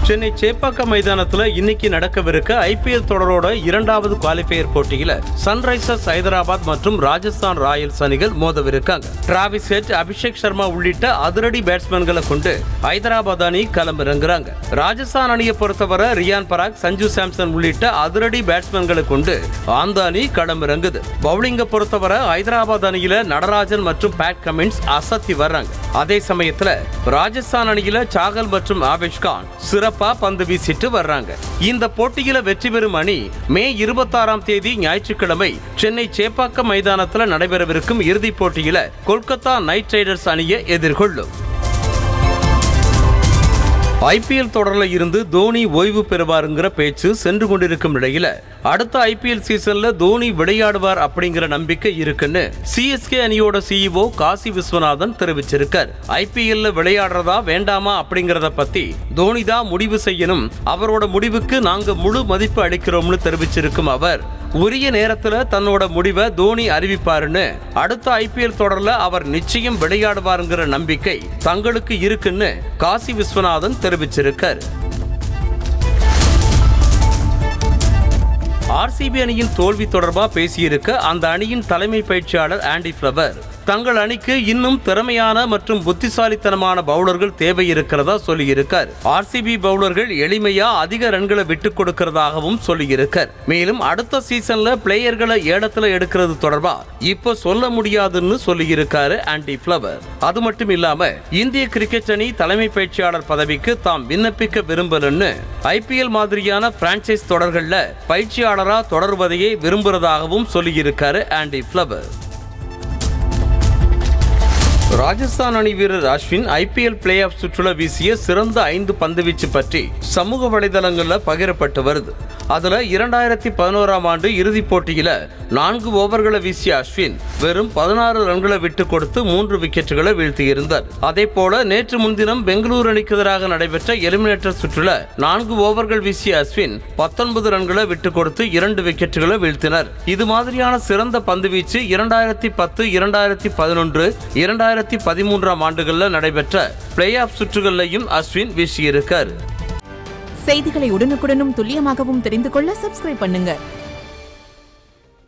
சென்னை சேப்பாக்கம் மைதானத்துல இன்னைக்கு நடக்கவிருக்க ஐபிஎல் தொடரோட இரண்டாவது குவாலிஃபயர் போட்டியில சன்ரைசர்ஸ் ஹைதராபாத் மற்றும் ராஜஸ்தான் ராயல்ஸ் அணிகள் மோதவிருக்காங்க டிராவிஸ் ஹெட் அபிஷேக் சர்மா உள்ளிட்ட அதிரடி பேட்ஸ்மேன்களை கொண்டு ஹைதராபாத் அணி களமிறங்குறாங்க ராஜஸ்தான் அணியை பொறுத்தவரை ரியான் பராக் சஞ்சு சாம்சன் உள்ளிட்ட அதிரடி பேட்ஸ்மேன்களை கொண்டு அந்த அணி களமிறங்குது பவுலிங்கை பொறுத்தவரை ஹைதராபாத் அணியில நடராஜன் மற்றும் பேட் கமின்ஸ் அசத்தி வர்றாங்க அதே சமயத்துல ராஜஸ்தான் அணியில சாகல் மற்றும் ஆவேஷ் கான் சிறப்பா பந்து வீசிட்டு வர்றாங்க இந்த போட்டியில வெற்றி பெறும் அணி மே இருபத்தாறாம் தேதி ஞாயிற்றுக்கிழமை சென்னை சேப்பாக்கம் மைதானத்துல நடைபெறவிருக்கும் இறுதிப் போட்டியில கொல்கத்தா நைட் ரைடர்ஸ் அணியை எதிர்கொள்ளும் ஐபிஎல் தொடர்ல இருந்து தோனி ஓய்வு பெறுவாருங்கிற பேச்சு சென்று கொண்டிருக்கும் நிலையில அடுத்த ஐபிஎல் சீசன்ல தோனி விளையாடுவார் அப்படிங்கிற நம்பிக்கை இருக்குன்னு சிஎஸ்கே அணியோட சிஇஓ காசி விஸ்வநாதன் தெரிவிச்சிருக்கார் ஐபிஎல்ல விளையாடுறதா வேண்டாமா அப்படிங்கறத பத்தி தோனி தான் முடிவு செய்யணும் அவரோட முடிவுக்கு நாங்க முழு மதிப்பு அளிக்கிறோம்னு தெரிவிச்சிருக்கும் அவர் உரிய நேரத்துல தன்னோட முடிவை தோனி அறிவிப்பாருன்னு அடுத்த ஐபிஎல் தொடர்ல அவர் நிச்சயம் விளையாடுவாருங்கிற நம்பிக்கை தங்களுக்கு இருக்குன்னு காசி விஸ்வநாதன் தெரிவிச்சிருக்கார் ஆர்சிபி அணியின் தோல்வி தொடர்பா பேசியிருக்க அந்த அணியின் தலைமை பயிற்சியாளர் ஆண்டி ஃபிளவர் தங்கள் அணிக்கு இன்னும் திறமையான மற்றும் புத்திசாலித்தனமான பவுலர்கள் தேவை இருக்கிறதா சொல்லியிருக்கார் ஆர்சிபி பவுலர்கள் எளிமையா அதிக ரன்களை விட்டுக் கொடுக்கிறதாகவும் சொல்லியிருக்கார் மேலும் அடுத்த சீசன்ல பிளேயர்களை ஏலத்துல எடுக்கிறது தொடர்பா இப்போ சொல்ல முடியாதுன்னு சொல்லியிருக்காரு ஆண்டி ஃபிளவர் அது மட்டும் இல்லாம இந்திய கிரிக்கெட் அணி தலைமை பயிற்சியாளர் பதவிக்கு தாம் விண்ணப்பிக்க விரும்பலன்னு ஐபிஎல் மாதிரியான பிரான்ச்சைஸ் தொடர்கள்ல பயிற்சியாளரா தொடர்வதையே விரும்புறதாகவும் சொல்லியிருக்காரு ஆண்டி ஃபிளவர் ராஜஸ்தான் அணி வீரர் அஸ்வின் ஐபிஎல் பிளே ஆஃப் சுற்றுலா வீசிய சிறந்த ஐந்து பந்துவீச்சு பற்றி சமூக வலைதளங்களில் பகிரப்பட்டு வருது அதுல இரண்டாயிரத்தி பதினோராம் ஆண்டு இறுதிப் போட்டியில நான்கு ஓவர்களை வீசிய அஸ்வின் வெறும் பதினாறு ரன்களை விட்டு கொடுத்து மூன்று விக்கெட்டுகளை வீழ்த்தியிருந்தார் அதே போல நேற்று முன்தினம் பெங்களூரு அணிக்கு எதிராக நடைபெற்ற எலிமினேட்டர் சுற்றுல நான்கு ஓவர்கள் வீசிய அஸ்வின் பத்தொன்பது ரன்களை விட்டு கொடுத்து இரண்டு விக்கெட்டுகளை வீழ்த்தினர் இது மாதிரியான சிறந்த பந்துவீச்சு இரண்டாயிரத்தி பத்து இரண்டாயிரத்தி பதினொன்று இரண்டாயிரத்தி பதிமூன்றாம் ஆண்டுகளில் நடைபெற்ற பிளே ஆஃப் சுற்றுகளையும் அஸ்வின் வீசியிருக்கார் செய்திகளை உடனுக்குடனும் துல்லியமாகவும் தெரிந்து கொள்ள சப்ஸ்கிரைப் பண்ணுங்க